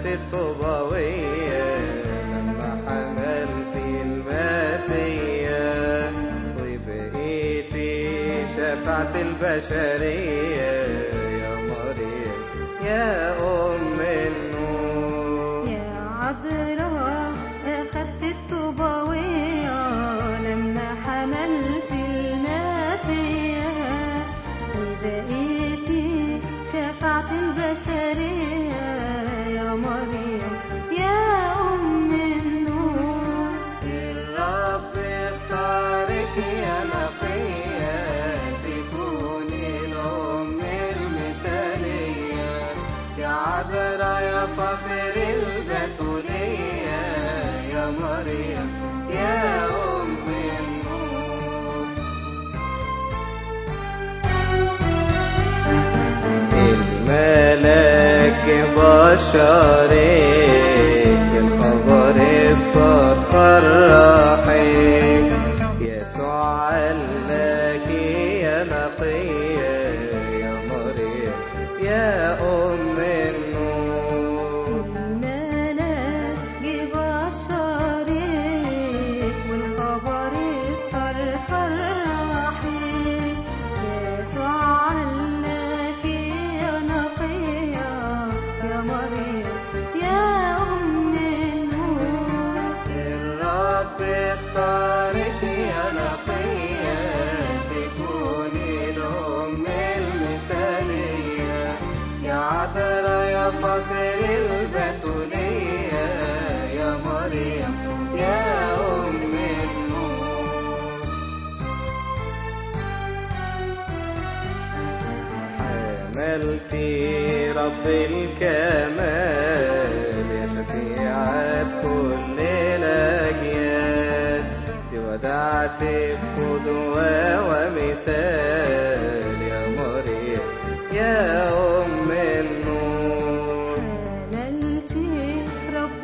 الطوباوية لما حملت المسيح وبقيتي شفعت البشرية يا مريم يا أم النور يا عذراء أخدت الطوباوية لما حملت المسيح وبقيتي شفعت البشرية يا مريم يا أم النور الرب اختارك يا نقية تكوني الأم المثالية يا عذراء يا فخر البتولية يا مريم يا أم النور الملاك بشرك بالخبر الصار فرحك يسوع لك يا نقية يا مريم يا أم النور الملاك بشرك والخبر صار فرحي يسوع لك يا نقية يا مريم يا أم النور الرب اختارك يا نقية تكوني الأم المثالية يا عذراء يا فخر البتولية يا مريم يا أم النور حملتي رب الكمال يا شفيعة كل الأجيال دي ودعتك قدوة ومثال يا مريم يا أم النور حملتي رب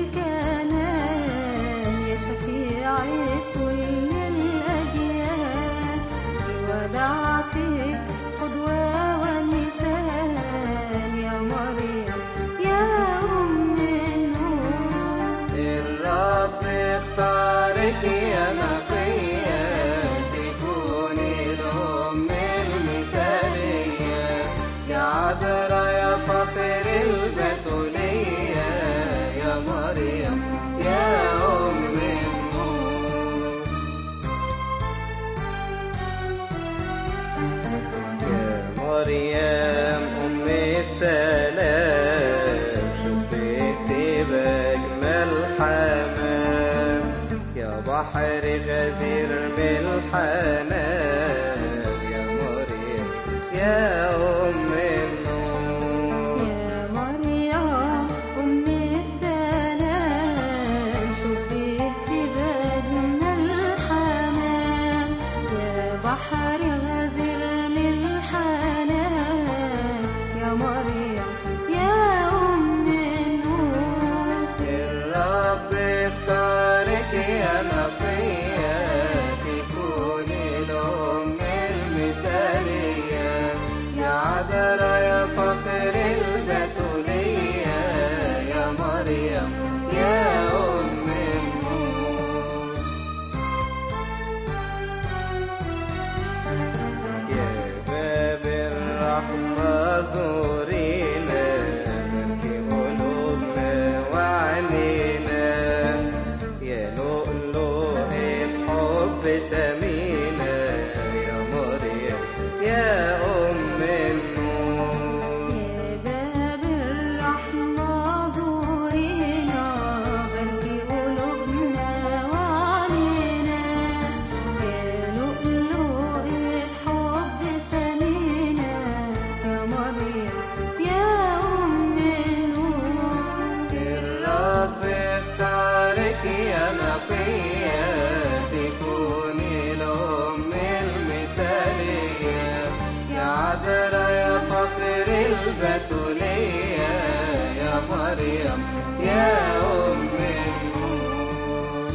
الكنان يا شفيعة كل الأجيال ودعتك قدوة ومثال يا مريم يا أم النور الرب اختارك يا نقية تكوني الأم المثالية يا عذراء يا فخر البتولية يا مريم يا أم النور يا مريم أم السلام شبهت بأجمل حمام يا بحر غزير من الحنان يا مريم يا أم النور يا مريم أم السلام شبهت بأجمل الحمام يا بحر غزير من الحنان يا مريم يا أم النور الرب اختارك يا نقية تكوني الأم المثالية يا عذراء يا فخر البتولية يا مريم يا أم النور يا باب الرحمة زورينا باركي قلوبنا وعنينا يا لؤلؤة حب سمينا يا مريم يا أم النور يا باب الرحمة زورينا باركي قلوبنا وعنينا يا لؤلؤة حب سمينا يا مريم يا أم النور الرب اختارك يا نقية تكوني الأم المثالية يا عذراء يا فخر البتولية يا مريم يا أم النور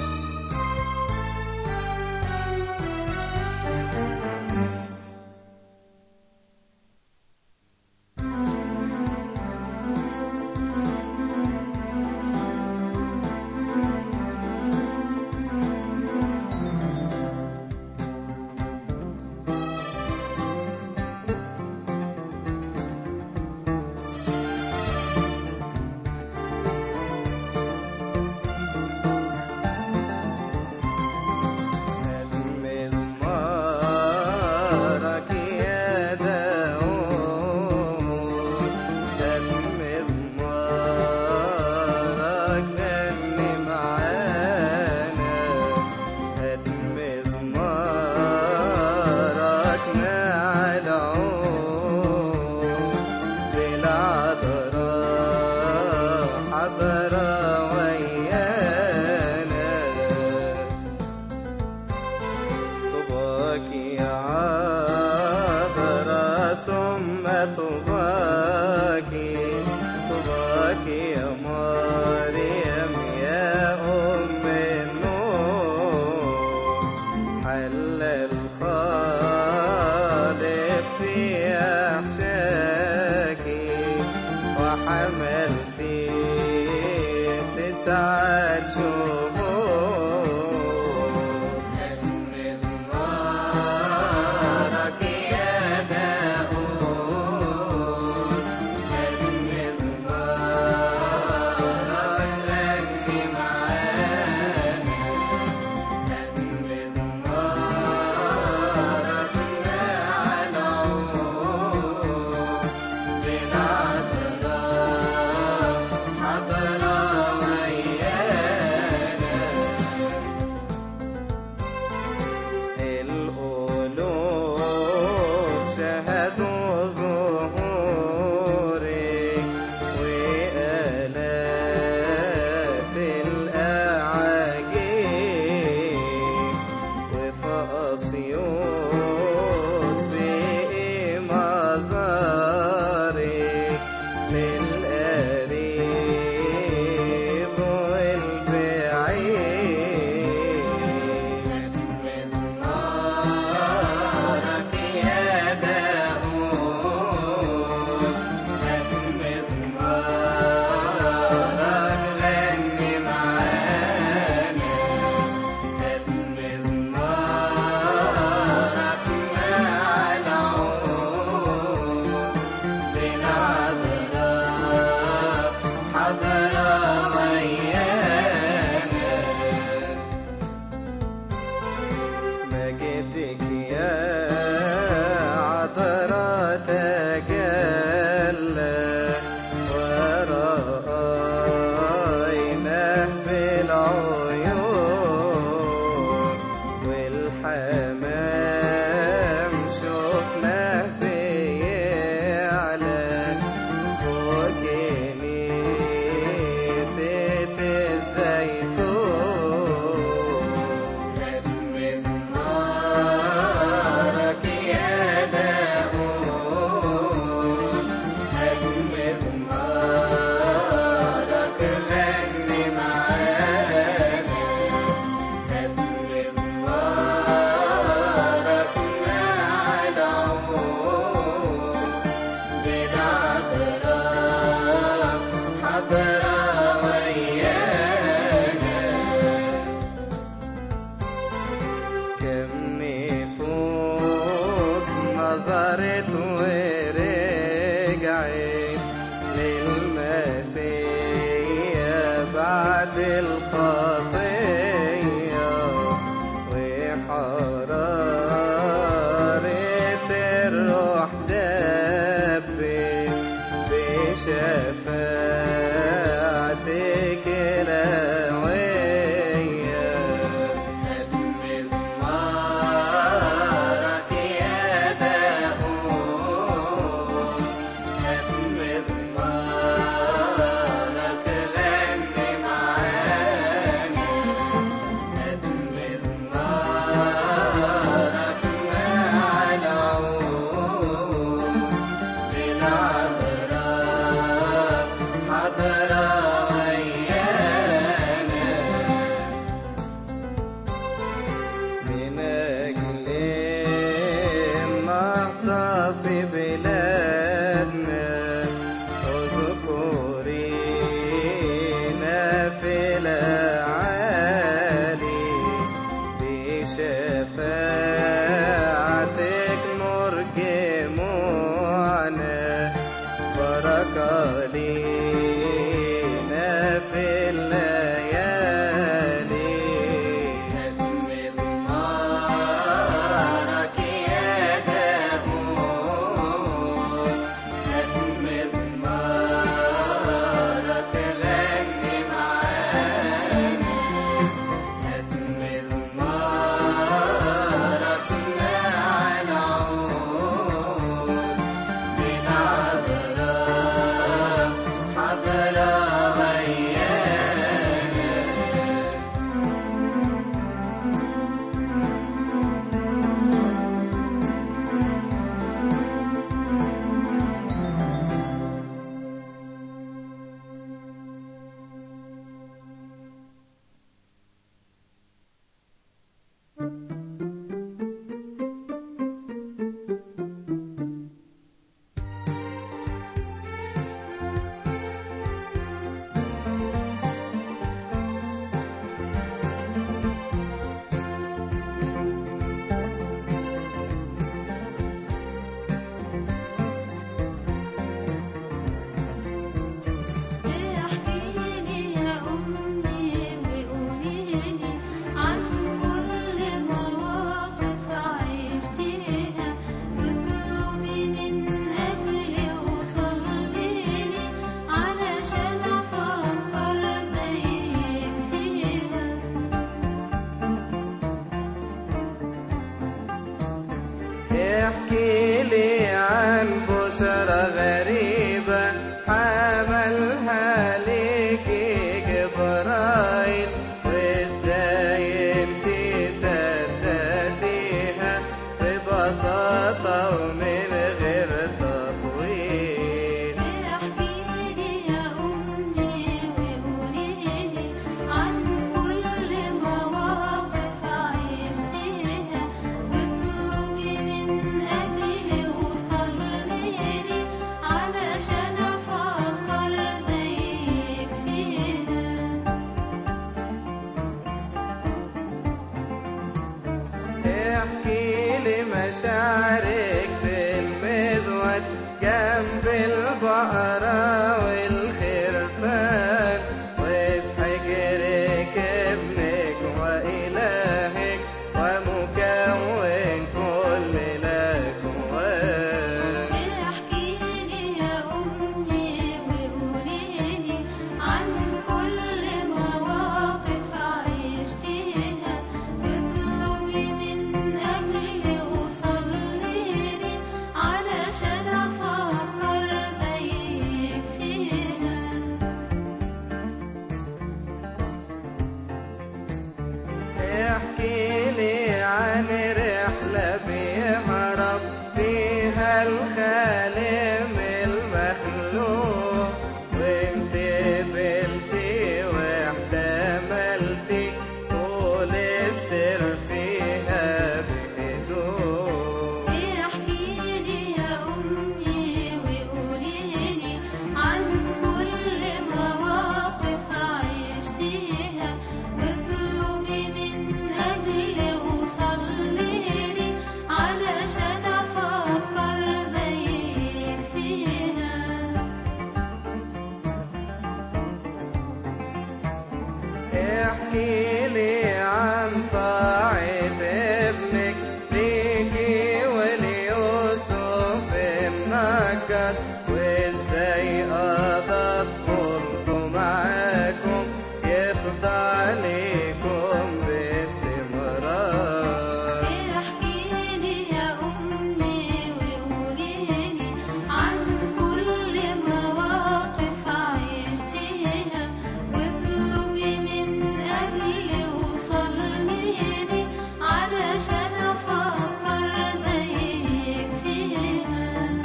مزمارك يا داود هات مزمارك غني معانا هات مزمارك مع العود بالعذراء حضرة ويانا طوباك يا عذراء ثم طوباك طوباك يا مريم يا أم النور حل الخالق في أحشاك وحملتي تسعة شهور مزمارك يا داود هات مزمارك غني معانا هات مزمارك مع العود بالعذراء حضرة ويانا القلوب شهدوا ظهورك وآلاف الأعاجيب وفي أسيوط بقي مزارك للقريب والبعيد مزمارك يا داود هات مزمارك غني معانا هات مزمارك مع العود بالعذراء حضرة ويانا مجدك يا عذراء تجلى ورأيناه بالعيون والحمام شفناه بيعلى فوق كنيسة الزيتون مزمارك يا داود هات مزمارك غني معانا هات مزمارك مع العود بالعذراء حضرة ويانا كم نفوس نظرت ورجعت للمسيح بعد الخطية وحرارة الروح دبت بشفاعتك الهوية هات مزمارك يا داود هات مزمارك غني معانا هات مزمارك مع العود بالعذراء حضرة ويانا من أجل النهضة في بلادنا اذكرينا في الأعالي بشفاعتك نرجمونا بركة لينا في الليالي مزمارك يا احكي لي عن بشرى غريبة حملها ليكي جبرايل وازاي انت صدقتيها ببساطة ومن غير تطويل احكي لي يا أمي وقولي لي عن كل مواقف عشتيها واطلبي من أجلي وصلي لي علشان أفكر زيك فيها احكي لي مشاعرك في المزود جنب البقرة والخرفان وفي حجرك ابنك وإلهك ومكون كل الأكوان احكي لي يا أمي وقولي لي عن كل مواقف عشتيها واطلبي من أجلي وصلي لي علشان أفكر زيك فيها احكي لي عن رحلة بيهرب فيها الخالم المخلوق وانت قبلتي واحتملتي طول السر فيها بهدوء احكي لي يا أمي وقولي لي عن كل مواقف عشتيها واطلبي من أجلي وصلي لي علشان أفكر زيك فيها احكي لي عن طاعة ابنك ليكي وليوسف النجار وازاي قضى طفولته معاكم يخضع ليكم باستمرار احكي لي يا أمي وقولي لي عن كل مواقف عشتيها واطلبي من أجلي وصلي لي علشان أفكر زيك فيها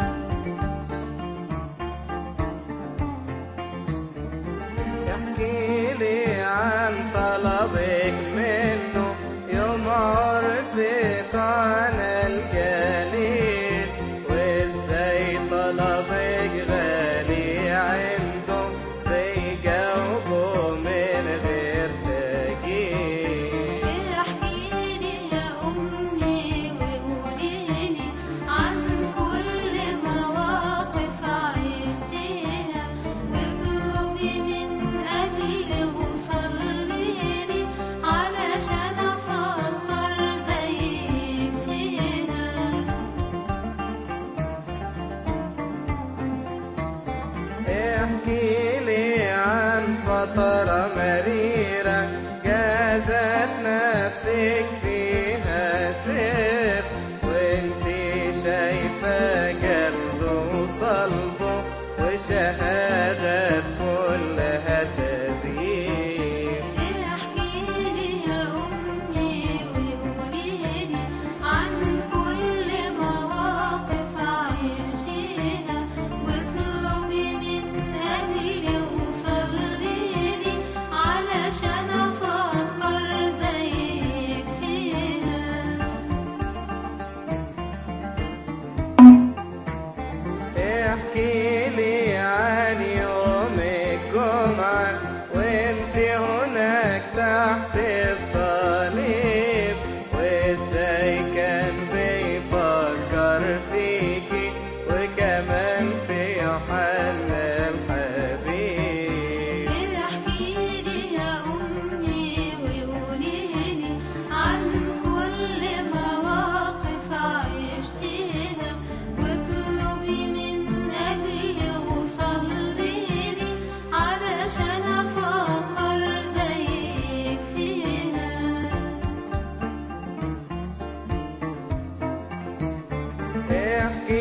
احكي لي عن طلبك منه يوم عرسك على الجليل وازاي طلبك غالي عنده بيجاوبه من غير تأجيل احكي لي يا أمي وقولي لي عن كل مواقف عشتيها واطلبي من أجلي وصلي لي علشان أفكر زيك فيها احكي لي عن فترة مريرة جازت نفسك فيها سيف وانتي شايفة جلده وصلبه وشهادات كلها تزييف احكي لي يا أمي وقولي لي عن كل مواقف عشتيها واطلبي من أجلي وصلي لي علشان أفكر زيك فيها احكي لي عن يوم الجمعة وانت هناك تحت الصليب وازاي كان بيفكر فيكي وكمان في يوحنا الحبيب احكي لي يا أمي وقولي لي عن كل مواقف عشتيها واطلبي من أجلي وصلي لي علشان أفكر زيك فيها احكي